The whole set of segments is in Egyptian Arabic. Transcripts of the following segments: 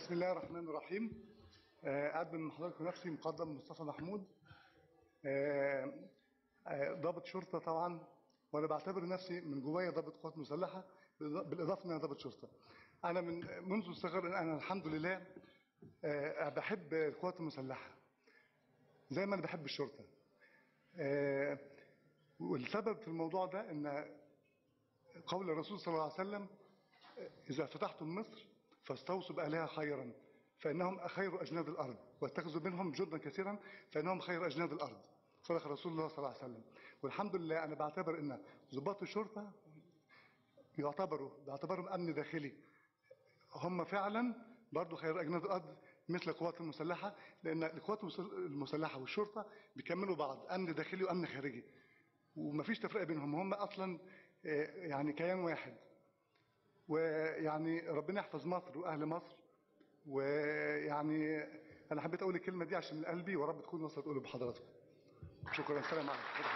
بسم الله الرحمن الرحيم آه، أقدم من حضرتك نفسي مقدم مصطفى محمود آه، آه، ضابط شرطة طبعا وأنا بعتبر نفسي من جوايا ضابط قوات مسلحة بالإضافة إن أنا ضابط شرطة أنا من منذ الصغر أنا الحمد لله آه، بحب القوات المسلحة زي ما أنا بحب الشرطة آه، والسبب في الموضوع ده إن قول الرسول صلى الله عليه وسلم إذا فتحتم مصر فاستوصوا بأهلها خيرا فإنهم خير أجناد الأرض واتخذوا منهم جندا كثيرا فإنهم خير أجناد الأرض صدق رسول الله صلى الله عليه وسلم والحمد لله أنا بعتبر أن ضباط الشرطة يعتبروا باعتبارهم أمن داخلي هم فعلا برضو خير أجناد الأرض مثل القوات المسلحة لأن القوات المسلحة والشرطة بيكملوا بعض أمن داخلي وأمن خارجي ومفيش تفرقة بينهم هم أصلا آه، يعني كيان واحد ويعني ربنا يحفظ مصر واهل مصر ويعني انا حبيت اقول الكلمه دي عشان من قلبي ورب تكون وصلت قلوب حضراتكم شكرا السلام عليكم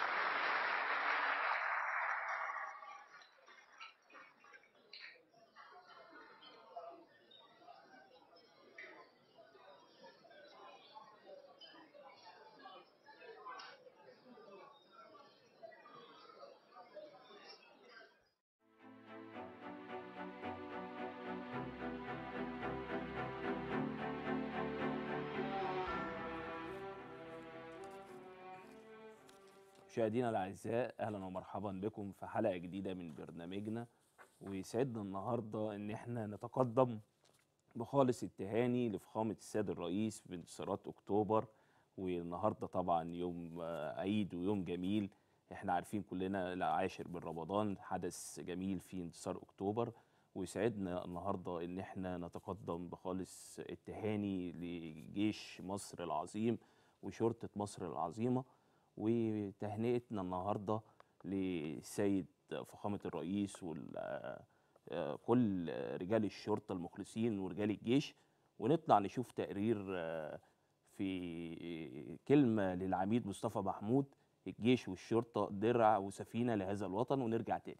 مشاهدينا الاعزاء اهلا ومرحبا بكم في حلقه جديده من برنامجنا ويسعدنا النهارده ان احنا نتقدم بخالص التهاني لفخامه السيد الرئيس بانتصارات اكتوبر والنهارده طبعا يوم آه، عيد ويوم جميل احنا عارفين كلنا العاشر من رمضان حدث جميل في انتصار اكتوبر ويسعدنا النهارده ان احنا نتقدم بخالص التهاني لجيش مصر العظيم وشرطه مصر العظيمه وتهنئتنا النهارده للسيد فخامه الرئيس وكل رجال الشرطه المخلصين ورجال الجيش ونطلع نشوف تقرير آه، في كلمه للعميد مصطفى محمود الجيش والشرطه درع وسفينه لهذا الوطن ونرجع تاني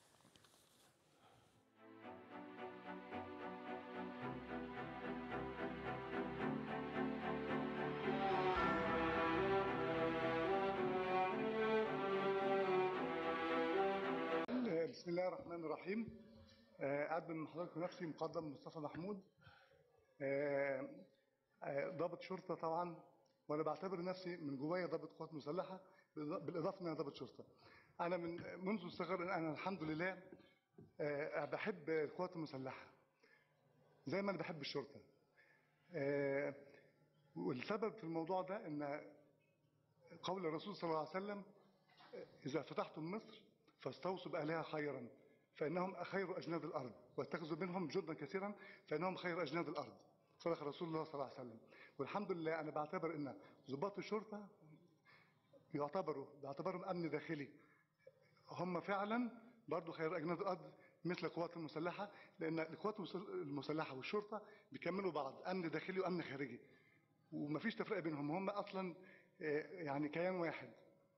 بسم الله الرحمن الرحيم آه، أقدم من حضرتك نفسي مقدم مصطفى محمود آه، آه، ضابط شرطة طبعا وأنا بعتبر نفسي من جوايا ضابط قوات مسلحة بالإضافة إن أنا ضابط شرطة أنا من منذ الصغر أنا الحمد لله آه، بحب القوات المسلحة زي ما أنا بحب الشرطة آه، والسبب في الموضوع ده إن قول الرسول صلى الله عليه وسلم إذا فتحتم مصر فاستوصوا بأهلها خيرا فإنهم خير أجناد الأرض واتخذوا منهم جندا كثيرا فإنهم خير أجناد الأرض صدق رسول الله صلى الله عليه وسلم والحمد لله أنا بعتبر أن ضباط الشرطة يعتبروا باعتبارهم أمن داخلي هم فعلا برضو خير أجناد الأرض مثل القوات المسلحة لأن القوات المسلحة والشرطة بيكملوا بعض أمن داخلي وأمن خارجي ومفيش تفرقة بينهم هم أصلا آه، يعني كيان واحد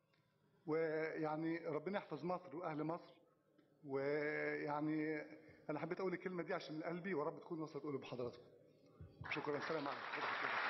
ويعني ربنا يحفظ مصر واهل مصر ويعني انا حبيت اقول الكلمه دي عشان من قلبي ورب تكون وصلت قلوب حضراتكم شكرا السلام عليكم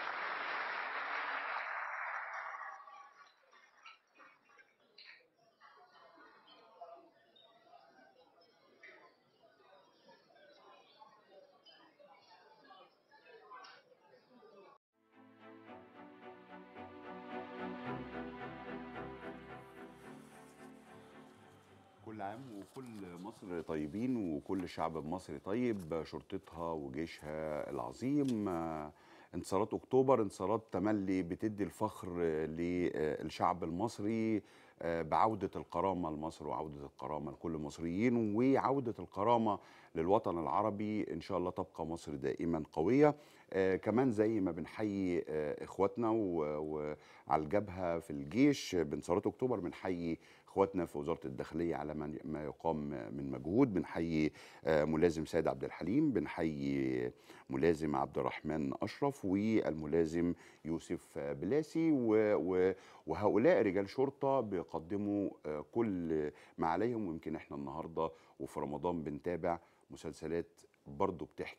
كل عام وكل مصر طيبين وكل شعب مصري طيب شرطتها وجيشها العظيم آه، انتصارات اكتوبر انتصارات تملي بتدي الفخر آه، للشعب المصري آه، بعودة الكرامة لمصر وعودة الكرامة لكل المصريين وعودة الكرامة للوطن العربي إن شاء الله تبقى مصر دائما قوية آه، كمان زي ما بنحيي آه، إخواتنا و- وعلى الجبهة في الجيش بانتصارات أكتوبر بنحيي إخواتنا في وزارة الداخلية على من- ما يقام من مجهود بنحيي آه، ملازم سيد عبد الحليم بنحيي ملازم عبد الرحمن أشرف والملازم يوسف بلاسي و- و- وهؤلاء رجال شرطة بيقدموا آه، كل ما عليهم ويمكن احنا النهاردة وفي رمضان بنتابع مسلسلات برضو بتحكي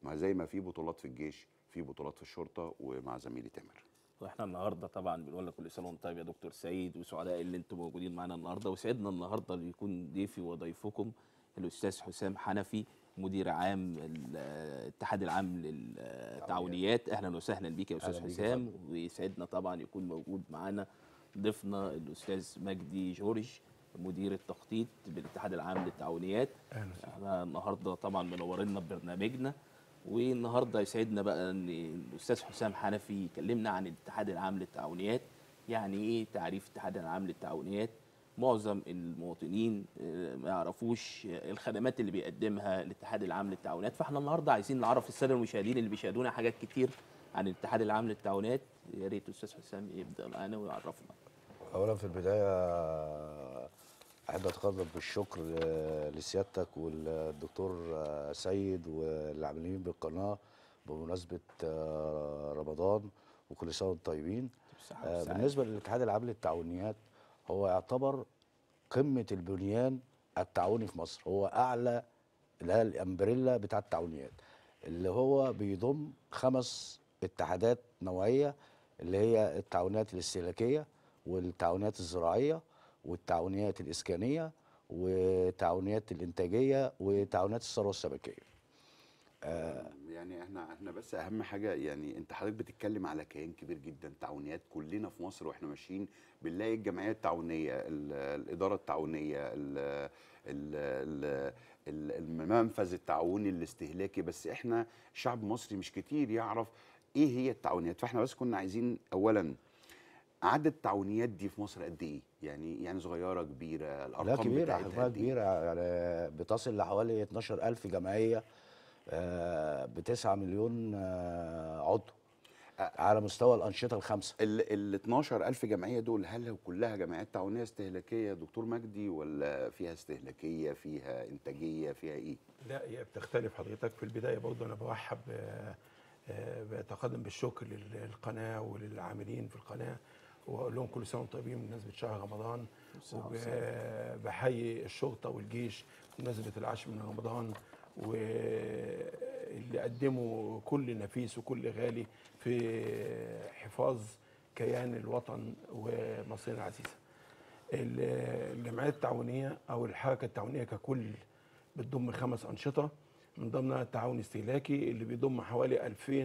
ما زي ما في بطولات في الجيش في بطولات في الشرطه ومع زميلي تامر واحنا النهارده طبعا بنقول لك كل سنه وانت طيب يا دكتور سعيد وسعداء اللي انتم موجودين معانا النهارده وسعدنا النهارده اللي يكون ضيفي وضيفكم الاستاذ حسام حنفي مدير عام الاتحاد العام للتعاونيات اهلا وسهلا بيك يا استاذ أهلا بيك حسام ويسعدنا طبعا يكون موجود معانا ضيفنا الاستاذ مجدي جورج مدير التخطيط بالاتحاد العام للتعاونيات اهلا وسهلا احنا النهارده طبعا منورنا ببرنامجنا والنهارده يسعدنا بقى ان الاستاذ حسام حنفي يكلمنا عن الاتحاد العام للتعاونيات يعني ايه تعريف الاتحاد العام للتعاونيات معظم المواطنين آه، ما يعرفوش الخدمات اللي بيقدمها الاتحاد العام للتعاونيات فاحنا النهارده عايزين نعرف الساده المشاهدين اللي بيشاهدونا حاجات كتير عن الاتحاد العام للتعاونيات يا ريت استاذ حسام يبدا معانا ويعرفنا اولا في البدايه احب اتقدم بالشكر آه، لسيادتك والدكتور آه، سيد والعاملين بالقناه بمناسبه آه، رمضان وكل سنه وانتم طيبين بالصحة آه، والسعادة. بالنسبه للاتحاد العام للتعاونيات هو يعتبر قمه البنيان التعاوني في مصر هو اعلى اللي هي الامبريلا بتاع التعاونيات اللي هو بيضم خمس اتحادات نوعيه اللي هي التعاونيات الاستهلاكيه والتعاونيات الزراعيه والتعاونيات الاسكانيه وتعاونيات الانتاجيه وتعاونيات الثروه السمكيه يعني احنا احنا بس اهم حاجه يعني انت حضرتك بتتكلم على كيان كبير جدا تعاونيات كلنا في مصر واحنا ماشيين بنلاقي الجمعيه التعاونيه ال- الاداره التعاونيه ال- ال- ال- ال- المنفذ التعاوني الاستهلاكي بس احنا شعب مصري مش كتير يعرف ايه هي التعاونيات فاحنا بس كنا عايزين اولا عدد التعاونيات دي في مصر قد ايه يعني يعني صغيره كبيره لا الارقام كبيره بتاعتها حجمها قد إيه؟ كبيره يعني بتصل لحوالي 12000 جمعيه ب 9 مليون آه، عضو على مستوى الانشطه الخمسه ال ال 12000 جمعيه دول هل كلها جمعيات تعاونيه استهلاكيه يا دكتور مجدي ولا فيها استهلاكيه فيها انتاجيه فيها ايه؟ لا هي بتختلف حضرتك في البدايه برضه انا برحب آه، آه، بتقدم بالشكر للقناه وللعاملين في القناه واقول لهم كل سنه وانتم طيبين بمناسبه شهر رمضان بالصحة وبحيي الشرطه والجيش بمناسبه العاشر من رمضان واللي قدموا كل نفيس وكل غالي في حفاظ كيان الوطن ومصرنا العزيزه. ال- الجمعيات التعاونيه او الحركه التعاونيه ككل بتضم خمس انشطه من ضمنها التعاون الاستهلاكي اللي بيضم حوالي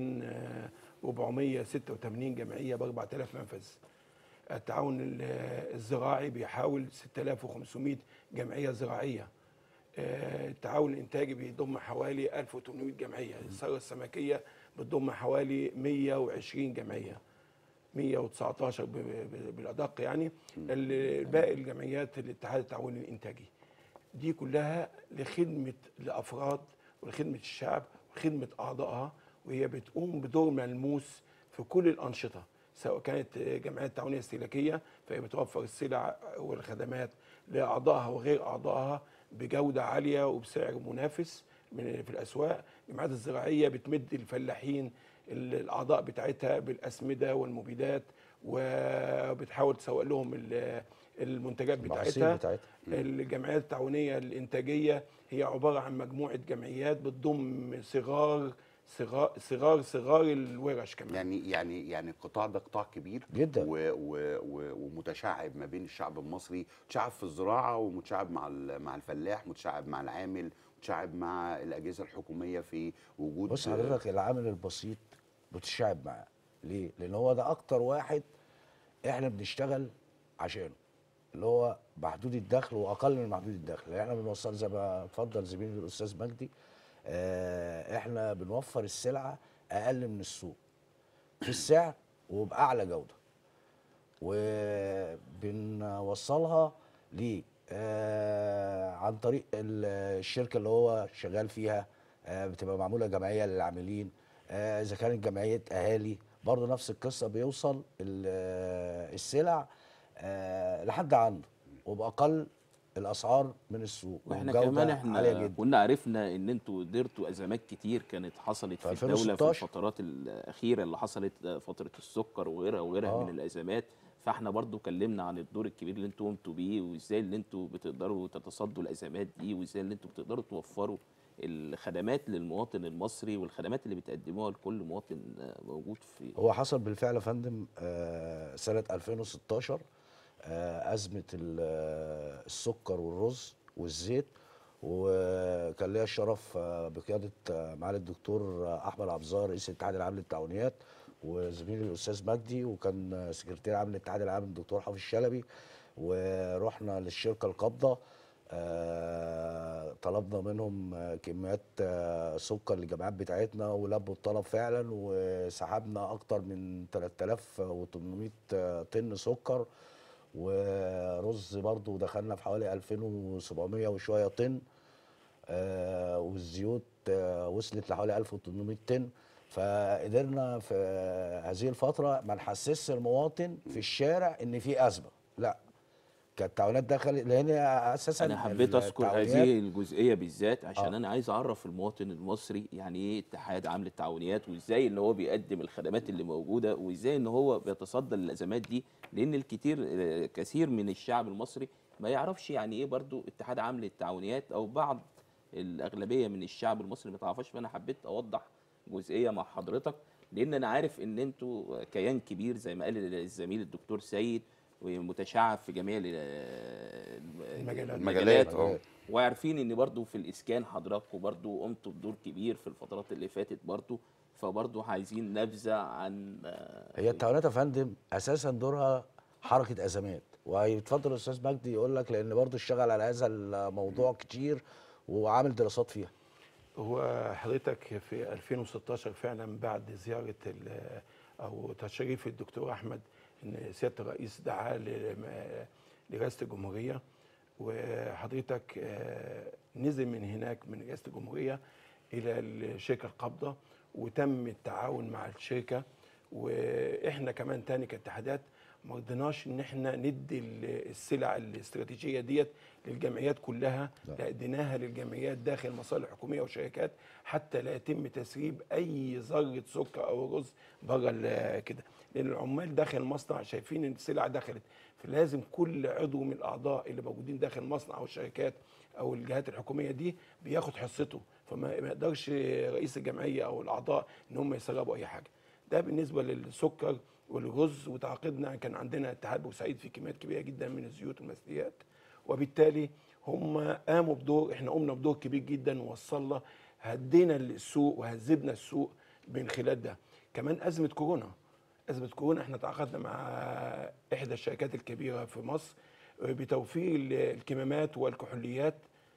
2486 جمعيه ب 4000 منفذ. التعاون ال- الزراعي بيحاول 6500 جمعيه زراعيه. آه، التعاون الانتاجي بيضم حوالي 1800 جمعيه، الثروه السمكيه بتضم حوالي 120 جمعيه. 119 ب- ب- بالادق يعني ال- باقي الجمعيات الاتحاد التعاوني الانتاجي دي كلها لخدمه الافراد ولخدمه الشعب وخدمه اعضائها وهي بتقوم بدور ملموس في كل الانشطه سواء كانت جمعيات تعاونيه استهلاكيه فهي بتوفر السلع والخدمات لاعضائها وغير اعضائها بجوده عاليه وبسعر منافس من في الاسواق الجمعيات الزراعيه بتمد الفلاحين ال- الاعضاء بتاعتها بالاسمده والمبيدات وبتحاول تسوق لهم ال- المنتجات المحاصيل بتاعتها بتاعتها. الجمعيات التعاونيه الانتاجيه هي عباره عن مجموعه جمعيات بتضم صغار صغار صغار صغار الورش كمان يعني يعني يعني القطاع ده قطاع كبير جدا. و و و ومتشعب ما بين الشعب المصري متشعب في الزراعه ومتشعب مع ال- مع الفلاح متشعب مع العامل متشعب مع الاجهزه الحكوميه في وجود بص حضرتك العامل البسيط بتشعب معاه ليه؟ لان هو ده اكتر واحد احنا بنشتغل عشانه اللي هو محدود الدخل واقل من محدود الدخل احنا بنوصل زي ما اتفضل زميلي الاستاذ مجدي آه، احنا بنوفر السلعه اقل من السوق في السعر وباعلى جوده وبنوصلها ليه آه عن طريق ال- الشركه اللي هو شغال فيها آه بتبقى معموله جمعيه للعاملين آه اذا كانت جمعيه اهالي برضه نفس القصه بيوصل ال- آه، السلع آه لحد عنده وباقل الاسعار من السوق واحنا وبجودة كمان عاليه احنا جدا كنا عرفنا ان انتوا قدرتوا ازمات كتير كانت حصلت في في الدوله في 2016. الفترات الاخيره اللي حصلت فتره السكر وغيرها وغيرها آه. من الازمات فاحنا برضو كلمنا عن الدور الكبير اللي انتوا قمتوا بيه وازاي اللي انتوا بتقدروا تتصدوا الازمات دي وازاي اللي انتوا بتقدروا توفروا الخدمات للمواطن المصري والخدمات اللي بتقدموها لكل مواطن آه، موجود في هو حصل بالفعل يا فندم آه، سنة 2016 آه، أزمة ال- آه، السكر والرز والزيت وكان ليا الشرف آه، بقيادة آه، معالي الدكتور آه، أحمد عبزار رئيس الاتحاد العام للتعاونيات وزميلي الأستاذ مجدي وكان آه، سكرتير عام الاتحاد العام الدكتور حافظ الشلبي ورحنا للشركة القابضة آه، طلبنا منهم آه، كميات آه، سكر للجامعات بتاعتنا ولبوا الطلب فعلا وسحبنا اكتر من 3800 آه، طن سكر ورز برضو دخلنا في حوالي 2700 وشويه طن آه، والزيوت آه، وصلت لحوالي 1800 طن فقدرنا في هذه الفتره ما نحسسش المواطن في الشارع ان في ازمه لا كانت التعاونات دخلت لان اساسا انا حبيت اذكر التعاونيات- هذه الجزئيه بالذات عشان آه. انا عايز اعرف المواطن المصري يعني ايه اتحاد عام للتعاونيات وازاي ان هو بيقدم الخدمات اللي موجوده وازاي ان هو بيتصدى للازمات دي لان الكثير آه، كثير من الشعب المصري ما يعرفش يعني ايه برضو اتحاد عام للتعاونيات او بعض الاغلبيه من الشعب المصري ما تعرفش فانا حبيت اوضح جزئيه مع حضرتك لان انا عارف ان انتوا كيان كبير زي ما قال الزميل الدكتور سيد ومتشعب في جميع ال- المجالات. المجالات، اه. وعارفين ان برضو في الاسكان حضراتكم برضو قمتوا بدور كبير في الفترات اللي فاتت برضو فبرضو عايزين نبذه عن آه، هي التعاونات يا فندم اساسا دورها حركه ازمات وهيتفضل الاستاذ مجدي يقول لك لان برضه اشتغل على هذا الموضوع كتير وعامل دراسات فيها هو حضرتك في 2016 فعلا بعد زياره ال- او تشريف الدكتور احمد ان سياده الرئيس دعاه ل- لرئاسه الجمهوريه وحضرتك آه، نزل من هناك من رئاسه الجمهوريه الى الشركه القابضه وتم التعاون مع الشركه واحنا كمان تاني كاتحادات ما رضيناش ان احنا ندي ال- السلع الاستراتيجيه ديت للجمعيات كلها لا اديناها للجمعيات داخل مصالح حكوميه وشركات حتى لا يتم تسريب اي ذره سكر او رز بره ال- كده لان العمال داخل المصنع شايفين ان السلع دخلت فلازم كل عضو من الاعضاء اللي موجودين داخل المصنع او الشركات او الجهات الحكوميه دي بياخد حصته فما ما يقدرش رئيس الجمعيه او الاعضاء ان هم يسربوا اي حاجه ده بالنسبه للسكر والرز وتعاقدنا كان عندنا اتحاد بورسعيد في كميات كبيره جدا من الزيوت والمثليات وبالتالي هم قاموا بدور احنا قمنا بدور كبير جدا ووصلنا هدينا السوق وهذبنا السوق من خلال ده كمان ازمه كورونا ازمه كورونا احنا تعاقدنا مع احدى الشركات الكبيره في مصر بتوفير ال- الكمامات والكحوليات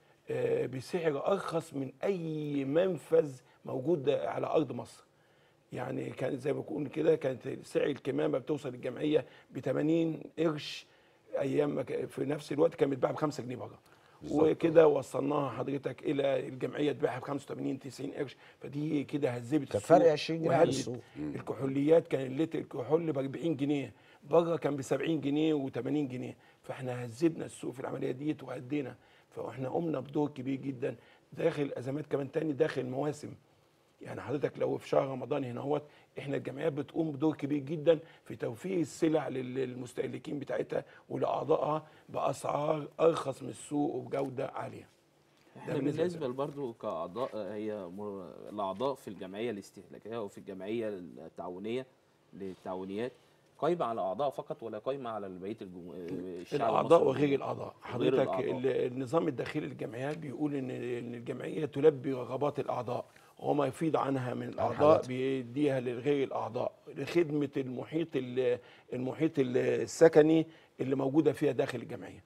آه، بسعر ارخص من اي منفذ موجود على ارض مصر يعني كانت زي ما بقول كده كانت سعر الكمامه بتوصل الجمعيه ب 80 قرش ايام ما ك- في نفس الوقت كانت بتتباع ب 5 جنيه بره وكده وصلناها حضرتك الى الجمعيه تبيعها ب 85 90 قرش فدي كده هذبت كان السوق فرق 20 جنيه عن وهدت السوق. الكحوليات كان اللتر الكحول ب 40 جنيه بره كان ب 70 جنيه و80 جنيه فاحنا هذبنا السوق في العمليه ديت وهدينا فاحنا قمنا بدور كبير جدا داخل ازمات كمان تاني داخل مواسم يعني حضرتك لو في شهر رمضان هنا اهوت احنا الجمعيات بتقوم بدور كبير جدا في توفير السلع لل- للمستهلكين بتاعتها ولاعضائها باسعار ارخص من السوق وبجوده عاليه احنا بالنسبة بالنسبه برضو كاعضاء آه، هي مر- الاعضاء في الجمعيه الاستهلاكيه او في الجمعيه التعاونيه للتعاونيات قايمه على اعضاء فقط ولا قايمه على بقيه الجمهور الشعب الاعضاء المصري؟ وغير الاعضاء وغير حضرتك الأعضاء. ال- النظام الداخلي للجمعيات بيقول ان ان الجمعيه تلبي رغبات الاعضاء وما يفيض عنها من الاعضاء حالاتها. بيديها لغير الاعضاء لخدمه المحيط ال- المحيط ال- السكني اللي موجوده فيها داخل الجمعيه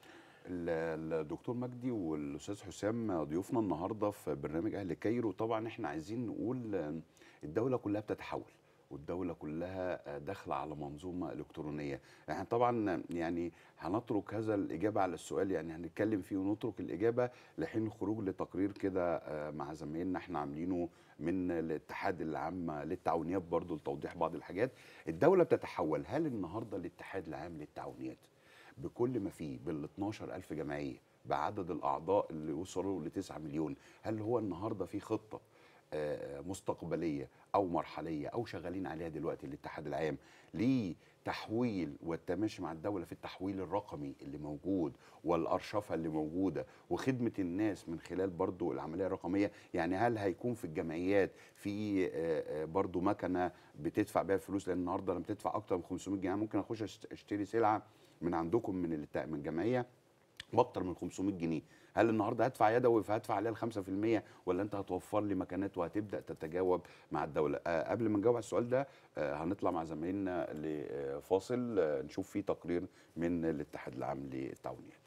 ال- الدكتور مجدي والاستاذ حسام ضيوفنا النهارده في برنامج اهل كايرو طبعا احنا عايزين نقول آم، الدوله كلها بتتحول والدوله كلها آه، داخله على منظومه الكترونيه احنا طبعا يعني هنترك هذا الاجابه على السؤال يعني هنتكلم فيه ونترك الاجابه لحين الخروج لتقرير كده آه، مع زمايلنا احنا عاملينه من الاتحاد العام للتعاونيات برضو لتوضيح بعض الحاجات الدوله بتتحول هل النهارده الاتحاد العام للتعاونيات بكل ما فيه بال 12000 جمعيه بعدد الاعضاء اللي وصلوا ل 9 مليون هل هو النهارده في خطه آه، مستقبليه او مرحليه او شغالين عليها دلوقتي الاتحاد العام لتحويل والتماشي مع الدوله في التحويل الرقمي اللي موجود والارشفه اللي موجوده وخدمه الناس من خلال برضو العمليه الرقميه يعني هل هيكون في الجمعيات في آه، آه، برضو مكنه بتدفع بيها فلوس لان النهارده لما تدفع اكتر من 500 جنيه ممكن اخش أشت- اشتري سلعه من عندكم من الت- من الجمعيه باكتر من 500 جنيه هل النهارده هدفع يدوي فهدفع عليها ال 5% ولا انت هتوفر لي مكانات وهتبدا تتجاوب مع الدوله آه قبل ما نجاوب على السؤال ده آه هنطلع مع زمايلنا لفاصل آه نشوف فيه تقرير من الاتحاد العام للتعاونيات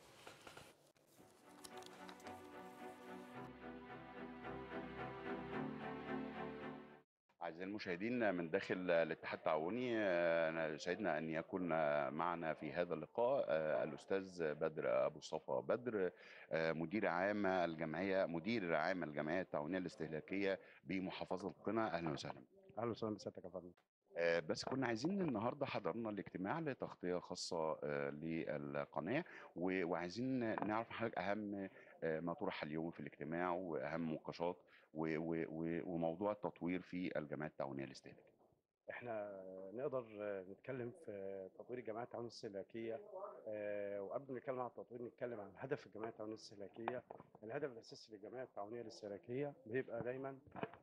أعزائي المشاهدين من داخل الاتحاد التعاوني آه، أنا يسعدنا أن يكون معنا في هذا اللقاء آه، الأستاذ بدر أبو صفا بدر آه، مدير عام الجمعية مدير عام الجمعية التعاونية الاستهلاكية بمحافظة القنا أهلا وسهلا اهلا وسهلا بسيادتك يا فندم آه، بس كنا عايزين النهارده حضرنا الاجتماع لتغطيه خاصه آه، للقناه و- وعايزين نعرف من حضرتك اهم آه، ما طرح اليوم في الاجتماع واهم النقاشات و- و- و- وموضوع التطوير في الجمعيات التعاونيه الاستهلاكيه. احنا نقدر نتكلم في تطوير الجمعيه التعاونيه الاستهلاكيه آه، وقبل ما نتكلم عن التطوير نتكلم عن هدف الجمعيه التعاونيه الاستهلاكيه الهدف الاساسي للجمعيه التعاونيه الاستهلاكيه بيبقى دايما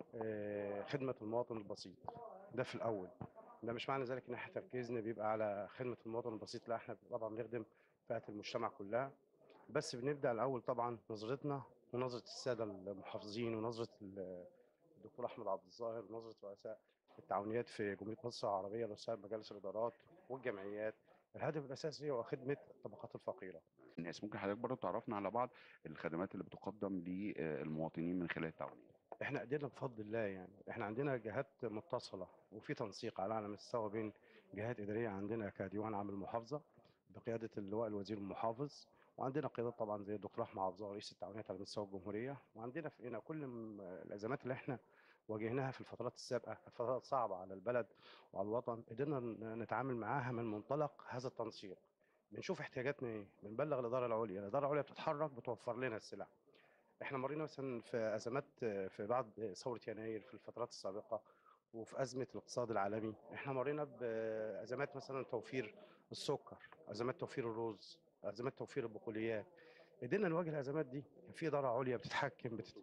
آه، خدمه المواطن البسيط ده في الاول ده مش معنى ذلك ان احنا تركيزنا بيبقى على خدمه المواطن البسيط لا احنا طبعا بنخدم فئات المجتمع كلها بس بنبدا الاول طبعا نظرتنا ونظره الساده المحافظين ونظره ال- الدكتور احمد عبد الظاهر ونظره رؤساء التعاونيات في جمهوريه مصر العربيه رؤساء مجالس الادارات والجمعيات الهدف الاساسي هو خدمه الطبقات الفقيره الناس ممكن حضرتك برضه تعرفنا على بعض الخدمات اللي بتقدم للمواطنين من خلال التعاونيات. احنا قدرنا بفضل الله يعني احنا عندنا جهات متصله وفي تنسيق على اعلى مستوى بين جهات اداريه عندنا كديوان عام المحافظه بقياده اللواء الوزير المحافظ وعندنا قيادات طبعا زي الدكتور احمد عبد الظاهر رئيس التعاونيات على مستوى الجمهوريه وعندنا في هنا كل م- الازمات اللي احنا واجهناها في الفترات السابقه كانت فترات صعبه على البلد وعلى الوطن قدرنا ن- نتعامل معاها من منطلق هذا التنسيق بنشوف احتياجاتنا ايه بنبلغ الاداره العليا الاداره العليا بتتحرك بتوفر لنا السلع احنا مرينا مثلا في ازمات في بعد ثوره يناير في الفترات السابقه وفي ازمه الاقتصاد العالمي احنا مرينا بازمات مثلا توفير السكر ازمات توفير الرز ازمات توفير البقوليات قدرنا نواجه الازمات دي كان في اداره عليا بتتحكم بتت...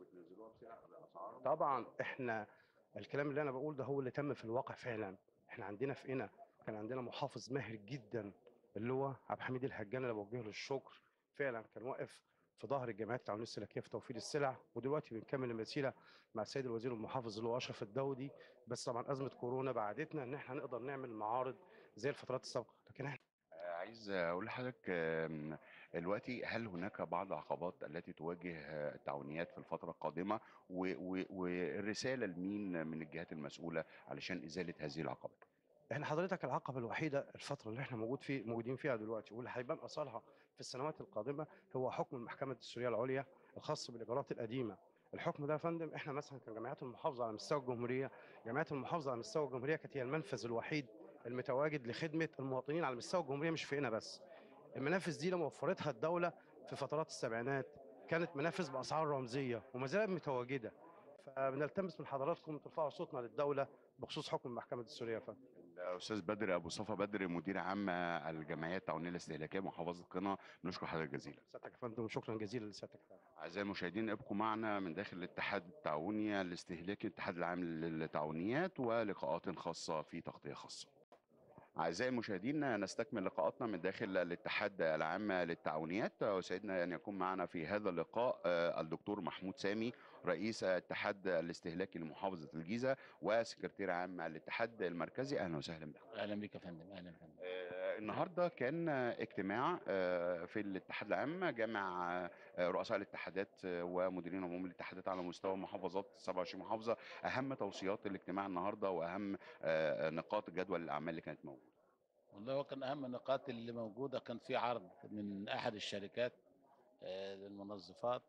طبعا احنا الكلام اللي انا بقول ده هو اللي تم في الواقع فعلا احنا عندنا في قنا كان عندنا محافظ ماهر جدا اللي هو عبد الحميد الهجان اللي بوجه له الشكر فعلا كان واقف في ظهر الجمعيات التعاونيه الاستهلاكيه في توفير السلع ودلوقتي بنكمل المسيره مع السيد الوزير المحافظ اللي هو اشرف الدودي بس طبعا ازمه كورونا بعدتنا ان احنا نقدر نعمل معارض زي الفترات السابقه لكن احنا آه، عايز اقول لحضرتك آم، دلوقتي هل هناك بعض العقبات التي تواجه آه، التعاونيات في الفتره القادمه و- و- والرساله لمين من الجهات المسؤوله علشان ازاله هذه العقبات؟ احنا حضرتك العقبه الوحيده الفتره اللي احنا موجود فيه موجودين فيها دلوقتي واللي هيبان اثرها في السنوات القادمه هو حكم المحكمه الدستوريه العليا الخاص بالاجراءات القديمه الحكم ده يا فندم احنا مثلا كجمعيات المحافظه على مستوى الجمهوريه جمعيات المحافظه على مستوى الجمهوريه كانت هي المنفذ الوحيد المتواجد لخدمه المواطنين على مستوى الجمهوريه مش في هنا بس المنافذ دي لما وفرتها الدوله في فترات السبعينات كانت منافذ باسعار رمزيه وما زالت متواجده فبنلتمس من حضراتكم ترفعوا صوتنا للدوله بخصوص حكم المحكمه الدستوريه يا فندم الاستاذ بدر ابو صفا بدر مدير عام الجمعيه التعاونيه الاستهلاكيه محافظه قنا نشكر حضرتك جزيلا. سيادتك يا فندم وشكرا جزيلا لسيادتك يا فندم. اعزائي المشاهدين ابقوا معنا من داخل الاتحاد التعاوني الاستهلاكي الاتحاد العام للتعاونيات ولقاءات خاصه في تغطيه خاصه. أعزائي المشاهدين نستكمل لقاءاتنا من داخل الاتحاد العام للتعاونيات وسعدنا أن يكون معنا في هذا اللقاء آه، الدكتور محمود سامي رئيس الاتحاد الاستهلاكي لمحافظة الجيزة وسكرتير عام الاتحاد المركزي أهلا وسهلا بك اهلا بك يا فندم اهلا يا فندم آه، النهارده كان اجتماع آه، في الاتحاد العام جمع آه، رؤساء الاتحادات آه، ومديرين عموم الاتحادات على مستوى محافظات 27 محافظه اهم توصيات الاجتماع النهارده واهم آه، نقاط جدول الاعمال اللي كانت موجوده والله هو كان اهم النقاط اللي موجوده كان في عرض من احد الشركات آه، للمنظفات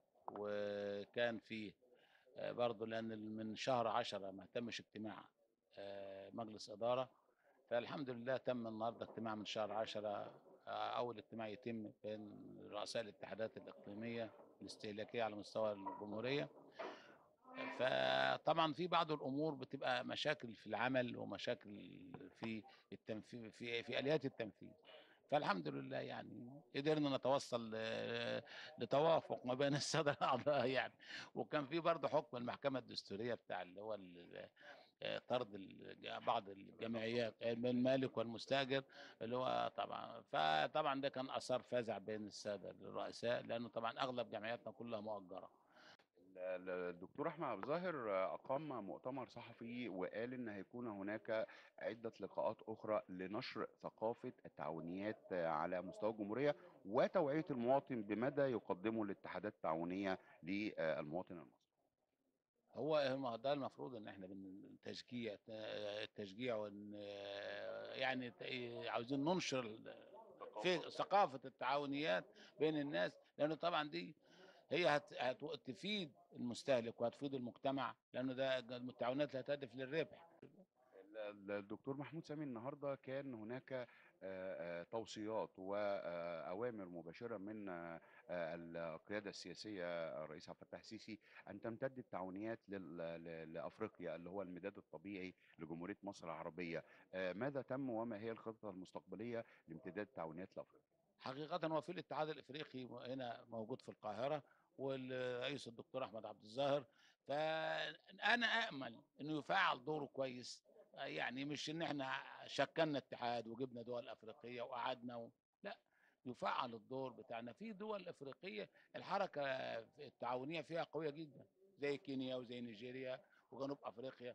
وكان في آه، برضه لان من شهر عشرة ما تمش اجتماع آه، مجلس اداره فالحمد لله تم النهارده اجتماع من شهر عشرة آه، اول اجتماع يتم بين رؤساء الاتحادات الاقليميه الاستهلاكيه على مستوى الجمهوريه فطبعا في بعض الامور بتبقى مشاكل في العمل ومشاكل في التنفيذ في في اليات التنفيذ فالحمد لله يعني قدرنا نتوصل ل- لتوافق ما بين الساده الاعضاء يعني وكان في برضه حكم المحكمه الدستوريه بتاع اللي هو ال- آه، طرد ال- بعض الجمعيات المالك والمستاجر اللي هو طبعا فطبعا ده كان اثار فازع بين الساده الرؤساء لانه طبعا اغلب جمعياتنا كلها مؤجره ال- الدكتور احمد عبد الظاهر اقام مؤتمر صحفي وقال ان هيكون هناك عده لقاءات اخرى لنشر ثقافه التعاونيات على مستوى الجمهوريه وتوعيه المواطن بمدى يقدمه الاتحادات التعاونيه للمواطن المصري. هو هو ده المفروض ان احنا بالتشجيع التشجيع وان يعني ت- عاوزين ننشر ال- في ثقافه التعاونيات بين الناس لانه طبعا دي هي هت- هت- هتفيد المستهلك وهتفيد المجتمع لانه ده التعاونات لا تهدف للربح ال- الدكتور محمود سامي النهارده كان هناك آه، آه، توصيات واوامر مباشره من آه، آه، القياده السياسيه الرئيس عبد الفتاح السيسي ان تمتد التعاونيات لل- ل- لافريقيا اللي هو المداد الطبيعي لجمهوريه مصر العربيه آه، ماذا تم وما هي الخطه المستقبليه لامتداد التعاونيات لافريقيا حقيقة هو في الاتحاد الافريقي هنا موجود في القاهرة والرئيس الدكتور احمد عبد الظاهر فانا امل انه يفعل دوره كويس يعني مش ان احنا شكلنا اتحاد وجبنا دول افريقيه وقعدنا و... لا يفعل الدور بتاعنا في دول افريقيه الحركه التعاونيه فيها قويه جدا زي كينيا وزي نيجيريا وجنوب افريقيا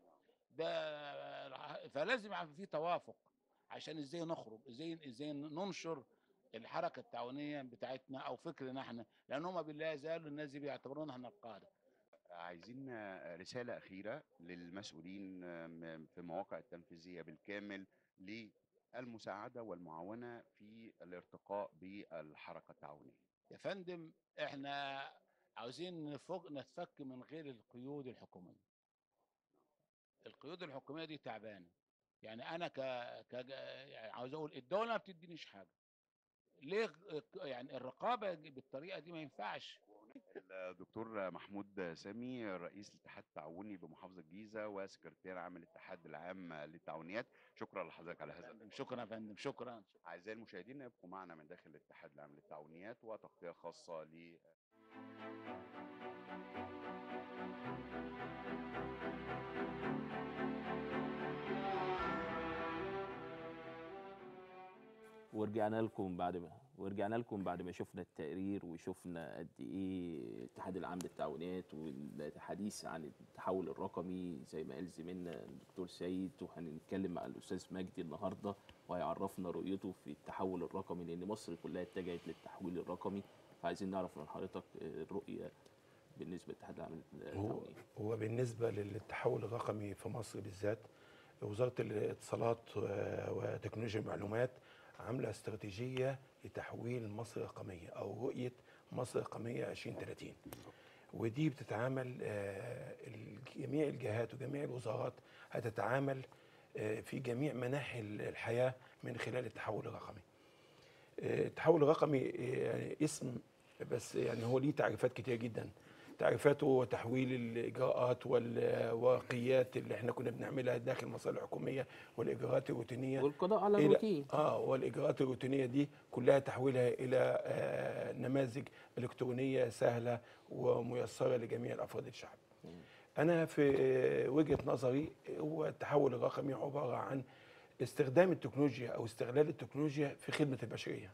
ده فلازم يبقى في توافق عشان ازاي نخرج ازاي ازاي ننشر الحركه التعاونيه بتاعتنا او فكرنا احنا لان هم بالله زالوا الناس دي بيعتبرونا احنا القاده عايزين آه، رساله اخيره للمسؤولين آه، م- في المواقع التنفيذيه بالكامل للمساعده والمعاونه في الارتقاء بالحركه التعاونيه يا فندم احنا عاوزين نفك نتفك من غير القيود الحكوميه القيود الحكوميه دي تعبانه يعني انا ك, ك... يعني عاوز اقول الدوله ما بتدينيش حاجه ليه يعني الرقابه بالطريقه دي ما ينفعش الدكتور محمود سامي رئيس الاتحاد التعاوني بمحافظه الجيزه وسكرتير عام الاتحاد العام للتعاونيات شكرا لحضرتك على هذا اللقاء. شكرا يا فندم شكرا اعزائي المشاهدين ابقوا معنا من داخل الاتحاد العام للتعاونيات وتغطيه خاصه ل ورجعنا لكم بعد ما ورجعنا لكم بعد ما شفنا التقرير وشفنا قد ايه الاتحاد العام للتعاونات والحديث عن التحول الرقمي زي ما قال زميلنا الدكتور سيد وهنتكلم مع الاستاذ مجدي النهارده وهيعرفنا رؤيته في التحول الرقمي لان مصر كلها اتجهت للتحويل الرقمي فعايزين نعرف من حضرتك الرؤيه بالنسبه للاتحاد العام هو للتعاونات هو بالنسبه للتحول الرقمي في مصر بالذات وزاره الاتصالات و- وتكنولوجيا المعلومات عامله استراتيجيه لتحويل مصر رقميه او رؤيه مصر رقميه 2030 ودي بتتعامل آه، ال- جميع الجهات وجميع الوزارات هتتعامل آه، في جميع مناحي الحياه من خلال التحول الرقمي. آه، التحول الرقمي آه، يعني اسم بس يعني هو ليه تعريفات كتير جدا تعريفاته هو تحويل الاجراءات والواقيات اللي احنا كنا بنعملها داخل المصالح الحكوميه والاجراءات الروتينيه والقضاء على إلى- الروتين اه والاجراءات الروتينيه دي كلها تحويلها الى آه نماذج الكترونيه سهله وميسره لجميع الافراد الشعب. انا في آه، وجهه نظري هو التحول الرقمي عباره عن استخدام التكنولوجيا او استغلال التكنولوجيا في خدمه البشريه.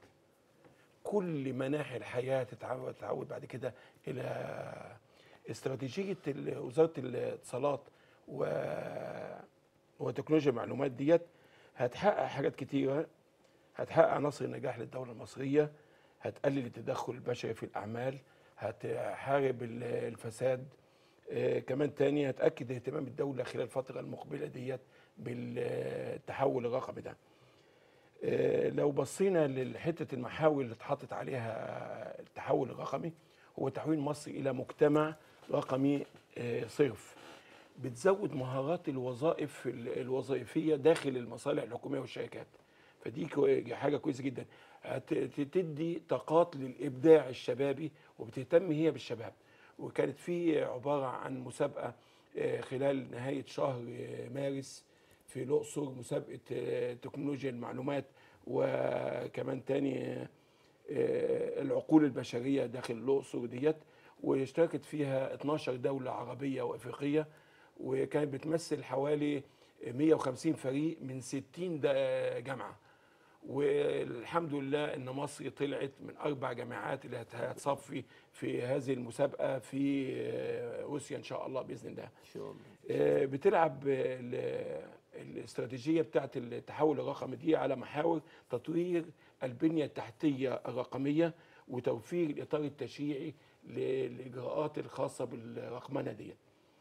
كل مناحي الحياه تتعود تتعود بعد كده الى استراتيجيه ال- وزاره الاتصالات و وتكنولوجيا المعلومات ديت هتحقق حاجات كتيره هتحقق عناصر النجاح للدوله المصريه هتقلل التدخل البشري في الاعمال هتحارب ال- الفساد آه، كمان تاني هتاكد اهتمام الدوله خلال الفتره المقبله ديت بالتحول الرقمي ده آه، لو بصينا لحته المحاور اللي اتحطت عليها التحول الرقمي هو تحويل مصر الى مجتمع رقمي آه، صرف بتزود مهارات الوظائف ال- الوظيفيه داخل المصالح الحكوميه والشركات فدي كو- حاجه كويسه جدا هت- تدي طاقات للابداع الشبابي وبتهتم هي بالشباب وكانت في عباره عن مسابقه آه، خلال نهايه شهر آه، مارس في الاقصر مسابقه آه، تكنولوجيا المعلومات وكمان تاني آه، آه، العقول البشريه داخل الاقصر ديت واشتركت فيها 12 دوله عربيه وافريقيه وكانت بتمثل حوالي 150 فريق من 60 دا- جامعه والحمد لله ان مصر طلعت من اربع جامعات اللي هت- هتصفي في هذه المسابقه في آه، روسيا ان شاء الله باذن الله ان شاء الله آه، بتلعب آه، ال- الاستراتيجيه بتاعت التحول الرقمي دي على محاور تطوير البنيه التحتيه الرقميه وتوفير الاطار التشريعي للاجراءات الخاصه بالرقمنه دي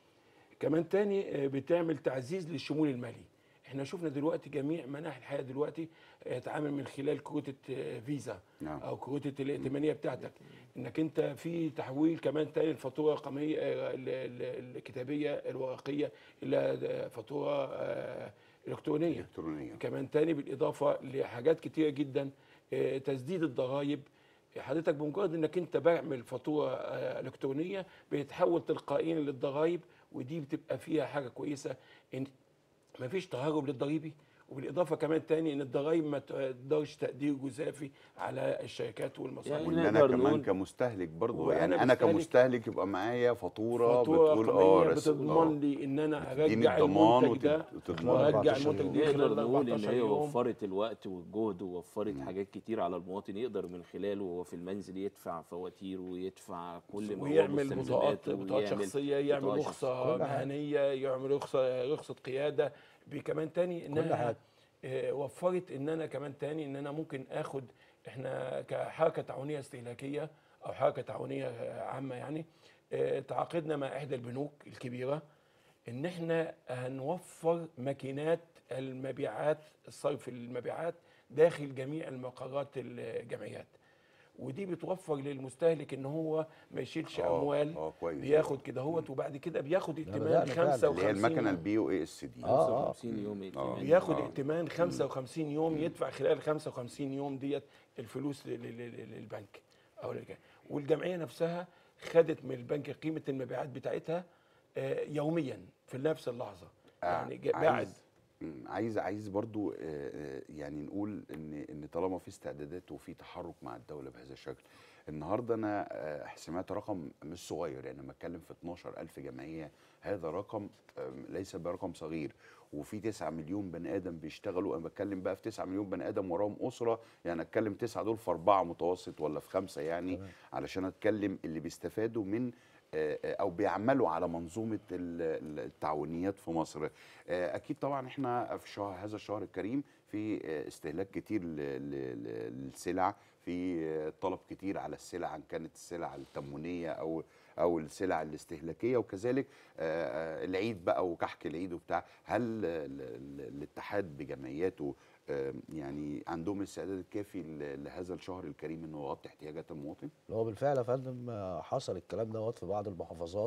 كمان تاني آه، بتعمل تعزيز للشمول المالي احنا شفنا دلوقتي جميع مناحي الحياه دلوقتي آه، يتعامل من خلال كروت آه، فيزا نعم. او كروت الائتمانيه بتاعتك انك انت في تحويل كمان تاني الفاتوره الرقميه آه، ال- ال- الكتابيه الورقيه الى آه، فاتوره آه، الكترونيه الكترونيه كمان تاني بالاضافه لحاجات كتيره جدا آه، تسديد الضرائب حضرتك بمجرد انك انت بعمل فاتوره آه، الكترونيه بيتحول تلقائيا للضرائب ودي بتبقى فيها حاجه كويسه ان مفيش تهرب للضريبي وبالاضافه كمان تاني ان الضرائب ما تقدرش تقدير جزافي على الشركات والمصانع يعني وان انا نقدر كمان نقول- كمستهلك برضو وأنا يعني انا مستهلك- كمستهلك يبقى معايا فاتوره, فاتوره بتقول رقميه اه رس- بتضمن آه. لي ان انا بتديني ارجع الضمان المنتج ده وتد- وتضمن وارجع 14 المنتج يوم. ده خلال نقدر نقول ان 14 هي يوم وفرت الوقت والجهد ووفرت حاجات كتير على المواطن يقدر من خلاله وهو في المنزل يدفع فواتير ويدفع كل ما هو ويعمل مستلزمات بطاقات بطاقات ويعمل شخصيه يعمل بطاقة رخصه كل حاجة. مهنيه يعمل رخصه رخصه قياده كمان تاني انها حاجة. آه، وفرت ان انا كمان تاني ان انا ممكن اخد احنا كحركه تعاونيه استهلاكيه او حركه تعاونيه آه، عامه يعني آه، تعاقدنا مع احدى البنوك الكبيره ان احنا هنوفر ماكينات المبيعات الصرف المبيعات داخل جميع المقرات الجمعيات ودي بتوفر للمستهلك ان هو ما يشيلش آه، اموال اه كويس بياخد كده هوت وبعد كده بياخد ائتمان بدأنا فعلا. 55 اللي هي المكنه يوم. البي او اي اس دي آه، آه. 55 يوم ائتمان. بياخد آه. ائتمان 55 يوم يدفع خلال 55 يوم ديت الفلوس لل- لل- لل- للبنك او للج- والجمعيه نفسها خدت من البنك قيمه المبيعات بتاعتها آه، يوميا في نفس اللحظه يعني جا- بعد عايز مم، عايز عايز برضو آه، آه، يعني نقول ان ان طالما في استعدادات وفي تحرك مع الدوله بهذا الشكل النهارده انا آه، سمعت رقم مش صغير يعني لما اتكلم في 12000 جمعيه هذا رقم آم، ليس برقم صغير وفي 9 مليون بني ادم بيشتغلوا انا بتكلم بقى في 9 مليون بني ادم وراهم اسره يعني اتكلم 9 دول في اربعه متوسط ولا في خمسه يعني علشان اتكلم اللي بيستفادوا من آه، آه، او بيعملوا على منظومه ال- ال- التعاونيات في مصر آه، اكيد طبعا احنا في شهر هذا الشهر الكريم في آه، استهلاك كتير ل- ل- ل- للسلع في آه، طلب كتير على السلع ان كانت السلع التموينيه او او السلع الاستهلاكيه وكذلك آه، آه، العيد بقى وكحك العيد وبتاع هل ال- ال- الاتحاد بجمعياته آه، يعني عندهم الاستعداد الكافي ل- لهذا الشهر الكريم انه يغطي احتياجات المواطن؟ هو بالفعل يا فندم آه، حصل الكلام دوت في بعض المحافظات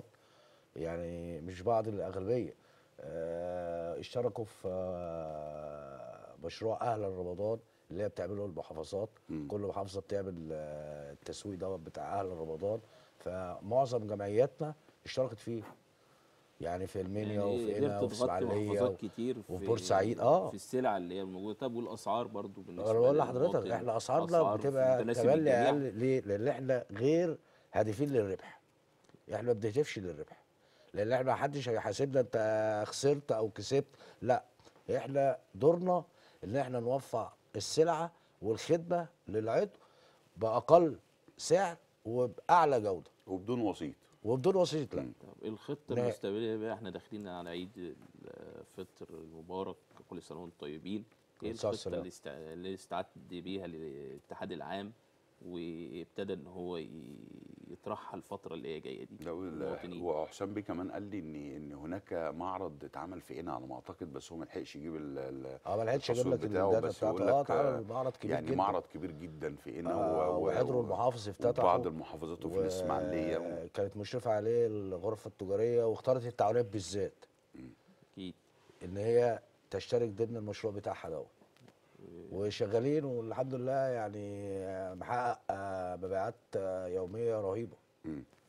يعني مش بعض الاغلبيه آه، اشتركوا في آه، مشروع اهل رمضان اللي هي بتعمله المحافظات مم. كل محافظه بتعمل آه، التسويق دوت بتاع اهل رمضان فمعظم جمعياتنا اشتركت فيه يعني في المنيا وفي يعني هنا قدرت وفي تغطي اسماعيليه محافظات كتير في وفي بورسعيد، آه. في السلع اللي هي موجوده طب والاسعار برضو بالنسبه انا بقول لحضرتك للمواطن؟ احنا اسعارنا أسعار بتبقى متناسب تملي للجميع؟ اقل ليه؟ لان احنا غير هادفين للربح احنا ما بنهدفش للربح لان احنا ما حدش هيحاسبنا انت خسرت او كسبت لا احنا دورنا ان احنا نوفر السلعه والخدمه للعضو باقل سعر وباعلى جوده وبدون وسيط وبدون وسيط لا طب الخطه لا. المستقبليه بقى احنا داخلين على عيد الفطر المبارك كل سنه وانتم طيبين ايه كل سنة الخطه والسلام. اللي است- اللي استعد بيها للاتحاد العام وابتدى ان هو ي- يطرحها الفتره اللي هي جايه دي ده للمواطنين. وحسام بيه كمان قال لي ان ان هناك معرض اتعمل في قنا على ما اعتقد بس هو ما لحقش يجيب ال- ال- اه ما لحقتش اجيب التصوير لك بتاعه الداتا بس بتاعته يقول اه لك اتعمل معرض كبير يعني جدا معرض كبير جدا في قنا آه، و- و- وحضروا و- المحافظ افتتحوا وبعض المحافظات وفي الاسماعيليه و- كانت مشرفه عليه الغرفه التجاريه واختارت التعاونيات بالذات اكيد ان هي تشترك ضمن المشروع بتاعها دوت وشغالين والحمد لله يعني محقق آه، مبيعات آه، يوميه رهيبه مم.